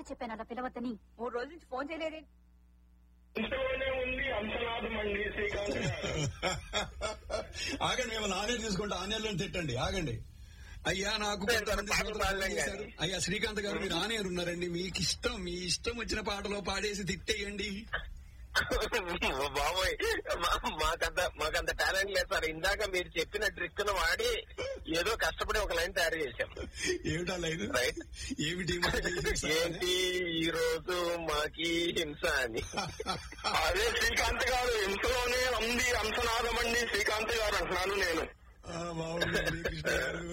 ఎన్నిసార్లు చెప్పాను అలా పిలవద్దని మూడు రోజుల నుంచి ఫోన్ చేయలేదే ఇంట్లోనే ఉంది అంశనాథం అండి శ్రీకాంత్ గారు ఆగండి మేము ఆనే తీసుకుంటా ఆనేర్లను తిట్టండి ఆగండి అయ్యా నాకు సరే, కొంతమంది పాటలు శ్రోతలు పాడలేం చేశారు. కానీ. అయ్యా శ్రీకాంత్ గారు మీరు ఆనేరు ఉన్నారండి మీకు ఇష్టం మీ ఇష్టం వచ్చిన పాటలో పాడేసి తిట్టేయండి బాబోయ్ మా- మాకంత మాకంత టాలెంట్ లేదు సార్ ఇందాక మీరు చెప్పిన ట్రిక్ ను వాడి ఏదో కష్టపడి ఒక లైన్ తయారు చేశాం ఏమిటా లైన్ రైట్ ఏమిటి మాట చేసేసారు? ఏంటి ఈ రోజు మాకి హింస అని అదే శ్రీకాంత్ గారు హింసలోనే ఉంది అంశనాథం అండి శ్రీకాంత్ గారు అంటున్నాను నేను ఆ, బాగుందండి కృష్ణ గారు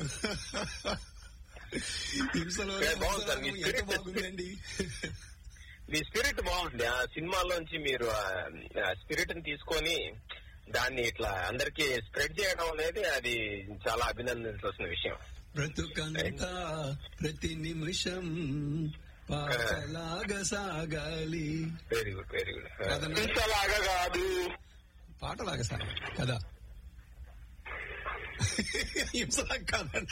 హింసలో ఏ, బాగుంది సార్, మీ ఎంత spirit. బాగుందండి మీ స్పిరిట్ బాగుంది ఆ సినిమాలోంచి మీరు ఆ స్పిరిట్ ని తీసుకొని దాన్ని ఇట్లా అందరికి స్ప్రెడ్ చేయడం అనేది అది చాలా అభినందించాల్సిన విషయం బ్రతుకంతా ప్రతి నిమిషం పాటలాగా సాగాలి వెరీ గుడ్ వెరీ గుడ్ అదన్న హింసలాగా కాదు పాటలాగా సాగాలి కదా హింసలాగా కాదంట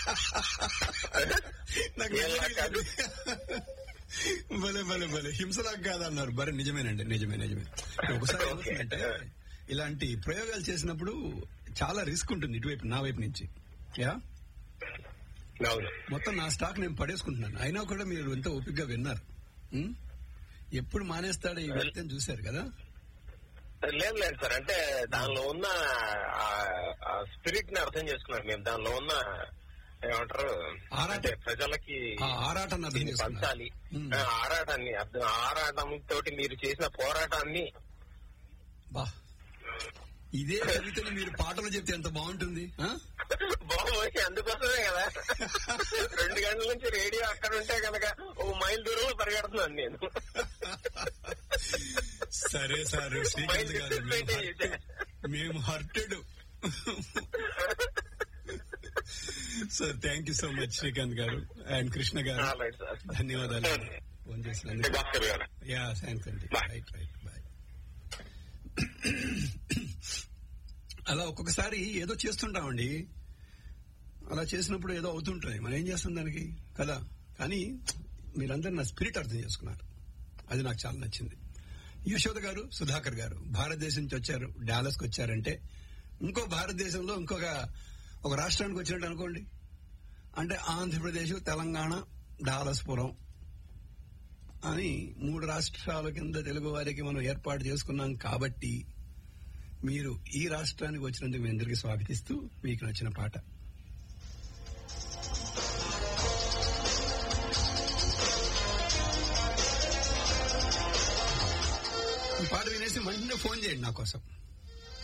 నాకు ఏలా నిజంగా కాదు? భలే భలే భలే హింసలాగా కాదన్నారు బరే నిజమేనండి నిజమే నిజమే ఒకసారి Okay. ఏమవుతుందంటే ఇలాంటి ప్రయోగాలు చేసినప్పుడు చాలా రిస్క్ ఉంటుంది ఇటువైపు నా వైపు నుంచి యా అవును మొత్తం నా స్టాక్ నేను పడేసుకుంటున్నాను అయినా కూడా మీరు ఎంతో ఓపికగా విన్నారు ఉం? ఎప్పుడు మానేస్తాడు ఈ వ్యక్తి అని చూశారు కదా లేదు లేదు సార్ అంటే దానిలో ఉన్న స్పిరిట్ ని అర్థం చేసుకున్నారు మేము దానిలో ఉన్న ఏమంటారు ఆరాటం. అంటే ప్రజలకి ఆ ఆరాటాన్ని అర్థం దీన్ని చేసుకున్నారు పంచాలి ఉమ్. ఆ ఆరాటాన్ని అర్థం ఆరాటం తోటి మీరు చేసిన పోరాటాన్ని బా ఇదే కవితని మీరు పాటలు చెప్తే ఎంత బాగుంటుంది ఆ? బాబోయ్ అందుకోసమే కదా రెండు గంటల నుంచి రేడియో అక్కడ ఉంటే కనుక ఓ మైల్ దూరంలో పరిగెడుతున్నాను నేను సరే సార్ శ్రీకాంత్ గారు మేము Maintain hurted. మేము hurted sir thank you so much Srikanth గారు అండ్ కృష్ణ గారు Alright, sir. ధన్యవాదాలు ఫోన్ చేసినందుకు భాస్కర్ గారు యా థ్యాంక్స్ అండి Bye. రైట్ రైట్ బాయ్ అలా ఒక్కొక్కసారి ఏదో చేస్తుంటామండి అలా చేసినప్పుడు ఏదో అవుతుంటాయి మనం ఏం చేస్తాం దానికి కదా కానీ మీరందరూ నా స్పిరిట్ అర్థం చేసుకున్నారు అది నాకు చాలా నచ్చింది యశోద గారు సుధాకర్ గారు భారతదేశం నుంచి వచ్చారు డాలస్కి వచ్చారంటే ఇంకో భారతదేశంలో ఇంకొక ఒక రాష్ట్రానికి వచ్చినట్టు అనుకోండి అంటే ఆంధ్రప్రదేశ్ తెలంగాణ డాలస్పురం అని మూడు రాష్ట్రాల కింద తెలుగు వారికి మనం ఏర్పాటు చేసుకున్నాం కాబట్టి మీరు ఈ రాష్ట్రానికి వచ్చినందుకు మీ అందరికీ స్వాగతిస్తూ మీకు నచ్చిన పాట ఈ పాట వినేసి వెంటనే ఫోన్ చేయండి నా కోసం